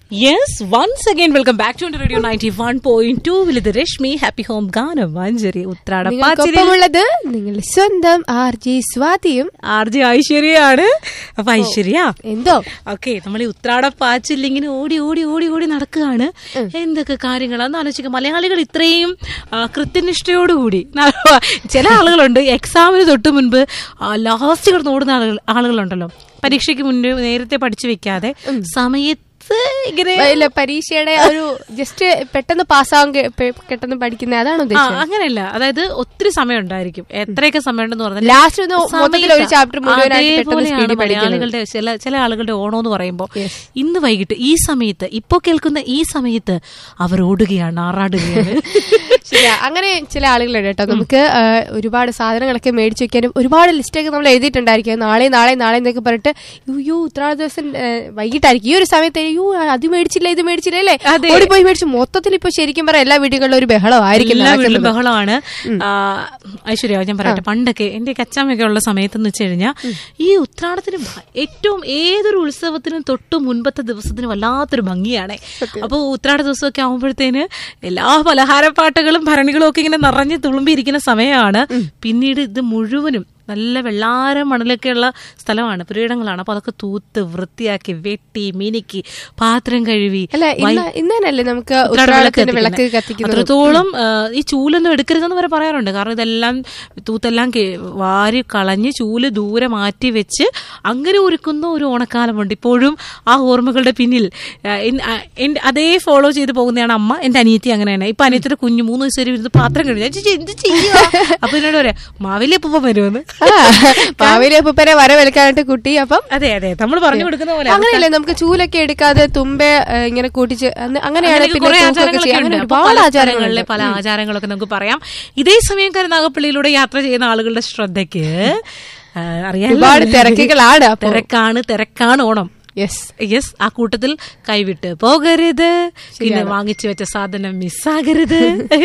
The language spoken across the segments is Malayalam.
Yes once again welcome back to radio ninety one point two with Reshmi happy home ഗാനം മഞ്ചരി ഉത്രാടപ്പാച്ചിരി നിങ്ങൾക്കൊപ്പമുള്ളത് നിങ്ങളുടെ സ്വന്തം ആർ ജെ സ്വാതിയും ആർ ജി ഐശ്വര്യയാണ് അപ്പൊ ഐശ്വര്യ എന്തോ ഓക്കെ നമ്മൾ ഈ ഉത്രാടപ്പാച്ചിൽ ഇങ്ങനെ ഓടി ഓടി ഓടി ഓടി നടക്കുകയാണ് എന്തൊക്കെ കാര്യങ്ങളാന്ന് ആലോചിക്കുക മലയാളികൾ ഇത്രയും ആ, കൃത്യനിഷ്ഠയോടുകൂടി ന- ചില ആളുകളുണ്ട് എക്സാമിന് തൊട്ട് മുൻപ് ലാസ്റ്റ് കിടന്ന് ഓടുന്ന ആളുകൾ ആളുകളുണ്ടല്ലോ പരീക്ഷയ്ക്ക് മുന്നേ നേരത്തെ പഠിച്ചു വെക്കാതെ സമയത്ത് ഇങ്ങനെ ഇല്ല, പരീക്ഷയുടെ ഒരു ജസ്റ്റ് പെട്ടെന്ന് പാസ്സാവാൻ പെട്ടെന്ന് പഠിക്കുന്ന അതാണ് ആ ഉദ്ദേശിച്ചത് അങ്ങനെയല്ല അതായത് ഒത്തിരി സമയം ഉണ്ടായിരിക്കും എത്രയൊക്കെ സമയം ഉണ്ടെന്ന് പറഞ്ഞാൽ ലാസ്റ്റ് ഒന്ന് മൊത്തത്തിൽ ഒരു ചാപ്റ്റർ മുഴുവനായിട്ട് പെട്ടെന്ന് അതേപോലെയാണ് സ്പീഡിൽ പഠിക്കുന്നത് മലയാളികളുടെ ചില ചില ആളുകളുടെ ഓണം എന്ന് പറയുമ്പോൾ ഇന്ന് വൈകിട്ട് ഈ സമയത്ത് ഇപ്പോ കേൾക്കുന്ന ഈ സമയത്ത് അവർ ഓടുകയാണ് ആറാടുകയാണ് ശരിയാ അങ്ങനെ ചില ആളുകളുണ്ട് കേട്ടോ നമുക്ക് ആ, ഒരുപാട് സാധനങ്ങളൊക്കെ മേടിച്ചു വെക്കാനും ഒരുപാട് ലിസ്റ്റൊക്കെ നമ്മൾ എഴുതിയിട്ടുണ്ടായിരിക്കും നാളെ നാളെ നാളെ എന്നൊക്കെ പറഞ്ഞിട്ട് യോ ഉത്രാട ദിവസം ആ, വൈകിട്ടായിരിക്കും ഈ ഒരു സമയത്ത് അയ്യോ അത് മേടിച്ചില്ല ഇത് മേടിച്ചില്ല അല്ലേ അതെ. ഓടിപ്പോയി മേടിച്ചു മൊത്തത്തിൽ ഇപ്പൊ ശരിക്കും പറയാം എല്ലാ വീടുകളിലും ഒരു ബഹളമായിരിക്കും എല്ലാ വീട്ടിലും നടക്കുന്നത്. ബഹളമാണ് ആ, ഐശ്വര്യ ഞാൻ പറയട്ടെ പണ്ടൊക്കെ എന്റെ അച്ഛമ്മയൊക്കെ ഉള്ള സമയത്ത് എന്ന് വെച്ച് കഴിഞ്ഞാൽ ഈ ഉത്രാടത്തിന് ഭ- ഏറ്റവും ഏതൊരു ഉത്സവത്തിനും തൊട്ട് മുൻപത്തെ ദിവസത്തിന് വല്ലാത്തൊരു ഭംഗിയാണ് അപ്പോൾ ഉത്രാട ദിവസമൊക്കെ ആകുമ്പോഴത്തേന് എല്ലാ പലഹാരപ്പാട്ടുകളും ഭരണികളും ഒക്കെ ഇങ്ങനെ നിറഞ്ഞു തുളുമ്പിയിരിക്കുന്ന സമയമാണ് പിന്നീട് ഇത് മുഴുവനും നല്ല വെള്ളാര മണലൊക്കെയുള്ള സ്ഥലമാണ് പുരയിടങ്ങളാണ് അപ്പൊ അതൊക്കെ തൂത്ത് വൃത്തിയാക്കി വെട്ടി മിനുക്കി പാത്രം കഴുകി അല്ല ഇന്ന് ഇന്ന് തന്നെയല്ലേ നമുക്ക് ഉത്രാട വിളക്ക് ഉത്രാടത്തിന്റെ വിളക്ക് കത്തിക്കുന്നത്. കത്തിക്കുന്നത് അത്രത്തോളം ആ, ഈ ചൂലൊന്നും എടുക്കരുതെന്ന് വരെ പറയാറുണ്ട് കാരണം ഇതെല്ലാം തൂത്തെല്ലാം കെ- വാരി കളഞ്ഞ് ചൂല് ദൂരെ മാറ്റി വെച്ച് അങ്ങനെ ഒരുക്കുന്ന ഒരു ഓണക്കാലമുണ്ട് ഇപ്പോഴും ആ ഓർമ്മകളുടെ പിന്നിൽ ആ, എൻ- ആ, എൻ- അതേ ഫോളോ ചെയ്ത് പോകുന്നതാണ് അമ്മ എന്റെ അനിയത്തി അങ്ങനെ തന്നെ ഇപ്പൊ അനിയത്തിന്റെ കുഞ്ഞു മൂന്ന് വയസ്സ് വരെ ഇരുന്ന് പാത്രം കഴിഞ്ഞു ചേച്ചി എന്ത് ചെയ്യുക അപ്പൊ എന്നോട് പറയാം മാവേലി അപ്പം വരുമെന്ന് മാവേലി അപ്പൂപ്പനെ വരവേൽക്കാനായിട്ട് കുട്ടി അപ്പം അതെ അതെ നമ്മൾ പറഞ്ഞു കൊടുക്കുന്ന പോലെ അങ്ങനെയല്ലേ നമുക്ക് ചൂലൊക്കെ എടുക്കാതെ തുമ്പെ ഏ, ഇങ്ങനെ കൂട്ടിച്ച് അന്ന് അങ്ങനെയാണ് അങ്ങനെയൊക്കെ പിന്നെ കുറേ തൂക്കൊക്കെ ആചാരങ്ങളൊക്കെ ചെയ്യുക. ഉണ്ട്. അങ്ങനെ അപ്പൊ ഒരുപാട് പല ആചാരങ്ങളുണ്ട് സ്ഥലങ്ങളിലെ പല ആചാരങ്ങളൊക്കെ നമുക്ക് പറയാം ഇതേ സമയം കരുനാഗപ്പള്ളിയിലൂടെ യാത്ര ചെയ്യുന്ന ആളുകളുടെ ശ്രദ്ധയ്ക്ക് ആ, അറിയാലോ ഒരുപാട് തിരക്കുകളാണ് അപ്പൊ തിരക്കാണ് തിരക്കാണ് ഓണം യെസ് യെസ് ആ കൂട്ടത്തിൽ കൈവിട്ട് പോകരുത് പിന്നെ വാങ്ങിച്ചു വെച്ച സാധനം മിസ്സാകരുത്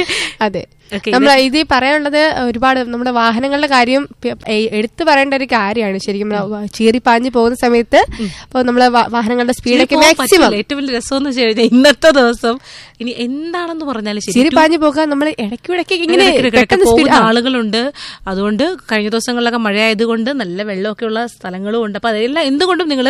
അതെ Okay, നമ്മൾ ഇത് പറയാനുള്ളത് ഒരുപാട് നമ്മുടെ വാഹനങ്ങളുടെ കാര്യം പ- എ- എടുത്തു പറയേണ്ട ഒരു കാര്യമാണ് ശരിക്കും ചീറി പാഞ്ഞു പോകുന്ന സമയത്ത് അപ്പോൾ നമ്മളെ വാ- വാഹനങ്ങളുടെ സ്പീഡൊക്കെ പോകാൻ മാക്സിമം പറ്റില്ല. ഏറ്റവും വലിയ രസം എന്ന് വെച്ച് കഴിഞ്ഞാൽ ഇന്നത്തെ ദിവസം ഇനി എന്താണെന്ന് പറഞ്ഞാലും ശരി ചീറി പാഞ്ഞു പോകാൻ നമ്മൾ ഇടയ്ക്കിടയ്ക്ക് ഇങ്ങനെ ഇടയ്ക്കിടയ്ക്ക് പെട്ടെന്ന് സ്പീഡ് പോകുന്ന ആളുകളുണ്ട് അതുകൊണ്ട് കഴിഞ്ഞ ദിവസങ്ങളിലൊക്കെ മഴ ആയതുകൊണ്ട് നല്ല വെള്ളമൊക്കെ ഉള്ള സ്ഥലങ്ങളും ഉണ്ട് അപ്പൊ അതെല്ലാം എന്തുകൊണ്ടും നിങ്ങൾ